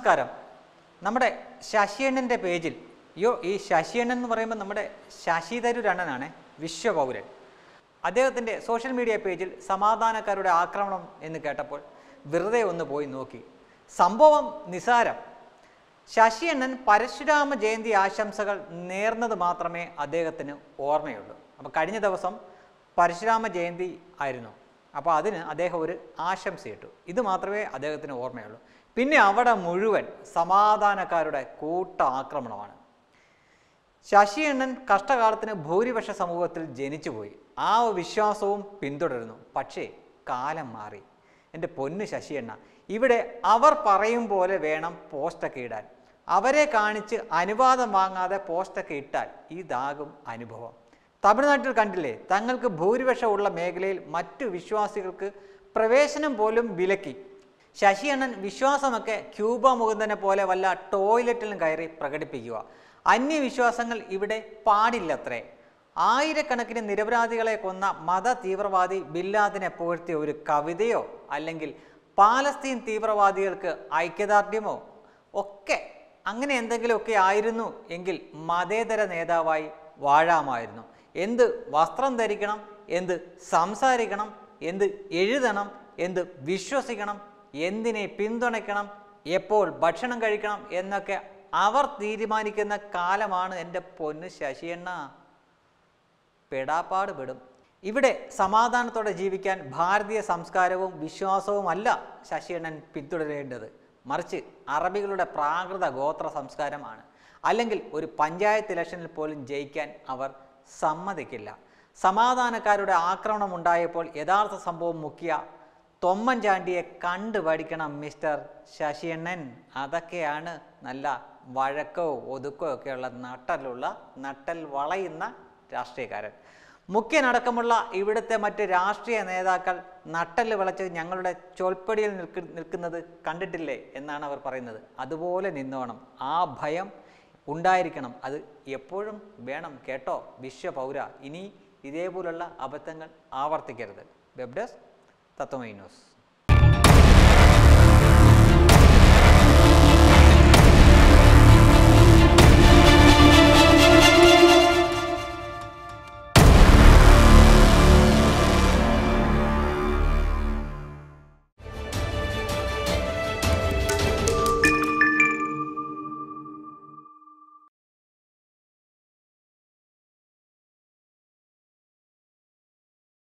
നമസ്കാരം നമ്മുടെ ശശിയണ്ണൻ്റെ പേജിൽ അയ്യോ ഈ ശശിയണ്ണൻ എന്ന് പറയുമ്പോൾ നമ്മുടെ ശശി തരൂർ അണ്ണനാണ് വിശ്വപൗരൻ അദ്ദേഹത്തിൻ്റെ സോഷ്യൽ മീഡിയ പേജിൽ സമാധാനക്കാരുടെ ആക്രമണം എന്ന് കേട്ടപ്പോൾ വെറുതെ ഒന്ന് പോയി നോക്കി സംഭവം നിസാരം ശശിയണ്ണൻ പരശുരാമ ജയന്തി ആശംസകൾ നേർന്നത് മാത്രമേ അദ്ദേഹത്തിന് ഓർമ്മയുള്ളൂ അപ്പോൾ കഴിഞ്ഞ ദിവസം പരശുരാമ ജയന്തി ആയിരുന്നു അപ്പോൾ അതിന് അദ്ദേഹം ഒരു ആശംസയിട്ടു ഇത് മാത്രമേ അദ്ദേഹത്തിന് ഓർമ്മയുള്ളൂ പിന്നെ അവിടെ മുഴുവൻ സമാധാനക്കാരുടെ കൂട്ട ആക്രമണമാണ് ശശിയണ്ണൻ കഷ്ടകാലത്തിന് ഭൂരിപക്ഷ സമൂഹത്തിൽ ജനിച്ചുപോയി ആ വിശ്വാസവും പിന്തുടരുന്നു പക്ഷേ കാലം മാറി എൻ്റെ പൊന്ന് ശശിയണ്ണ ഇവിടെ അവർ പറയും പോലെ വേണം പോസ്റ്റൊക്കെ ഇടാൻ അവരെ കാണിച്ച് അനുവാദം വാങ്ങാതെ പോസ്റ്റൊക്കെ ഇട്ടാൽ ഇതാകും അനുഭവം തമിഴ്നാട്ടിൽ കണ്ടില്ലേ തങ്ങൾക്ക് ഭൂരിപക്ഷമുള്ള മേഖലയിൽ മറ്റു വിശ്വാസികൾക്ക് പ്രവേശനം പോലും വിലക്കി ശശിയണ്ണൻ വിശ്വാസമൊക്കെ ക്യൂബ മുകുന്ദനെ പോലെ വല്ല ടോയ്ലറ്റിലും കയറി പ്രകടിപ്പിക്കുക അന്യവിശ്വാസങ്ങൾ ഇവിടെ പാടില്ലത്രേ ആയിരക്കണക്കിന് നിരപരാധികളെ കൊന്ന മത തീവ്രവാദി ബില്ലാദിനെ പുകഴ്ത്തിയ ഒരു കവിതയോ അല്ലെങ്കിൽ പാലസ്തീൻ തീവ്രവാദികൾക്ക് ഐക്യദാർഢ്യമോ ഒക്കെ അങ്ങനെ എന്തെങ്കിലുമൊക്കെ ആയിരുന്നു എങ്കിൽ മതേതര നേതാവായി വാഴാമായിരുന്നു എന്ത് വസ്ത്രം ധരിക്കണം എന്ത് സംസാരിക്കണം എന്ത് എഴുതണം എന്ത് വിശ്വസിക്കണം എന്തിനെ പിന്തുണയ്ക്കണം എപ്പോൾ ഭക്ഷണം കഴിക്കണം എന്നൊക്കെ അവർ തീരുമാനിക്കുന്ന കാലമാണ് എൻ്റെ പൊന്ന് ശശിയണ്ണ പെടാപ്പാട് പെടും ഇവിടെ സമാധാനത്തോടെ ജീവിക്കാൻ ഭാരതീയ സംസ്കാരവും വിശ്വാസവും അല്ല ശശിയണ്ണൻ പിന്തുടരേണ്ടത് മറിച്ച് അറബികളുടെ പ്രാകൃത ഗോത്ര സംസ്കാരമാണ് അല്ലെങ്കിൽ ഒരു പഞ്ചായത്ത് ഇലക്ഷനിൽ പോലും ജയിക്കാൻ അവർ സമ്മതിക്കില്ല സമാധാനക്കാരുടെ ആക്രമണം ഉണ്ടായപ്പോൾ യഥാർത്ഥ സംഭവം മുക്കിയ തൊമ്മൻചാണ്ടിയെ കണ്ടു പഠിക്കണം മിസ്റ്റർ ശശിയണ്ണൻ അതൊക്കെയാണ് നല്ല വഴക്കോ ഒതുക്കോ ഒക്കെയുള്ള നട്ടലുള്ള നട്ടൽ വളയുന്ന രാഷ്ട്രീയക്കാരൻ മുഖ്യനടക്കമുള്ള ഇവിടുത്തെ മറ്റ് രാഷ്ട്രീയ നേതാക്കൾ നട്ടല് വിളച്ച് ഞങ്ങളുടെ ചോൽപ്പടിയിൽ നിൽക്ക് നിൽക്കുന്നത് കണ്ടിട്ടില്ലേ എന്നാണ് അവർ പറയുന്നത് അതുപോലെ നിന്നോണം ആ ഭയം ഉണ്ടായിരിക്കണം അത് എപ്പോഴും വേണം കേട്ടോ വിശ്വപൗര ഇനി ഇതേപോലുള്ള അബദ്ധങ്ങൾ ആവർത്തിക്കരുത് വെബ് ഡെസ്ക് തത്വമൈ ന്യൂസ്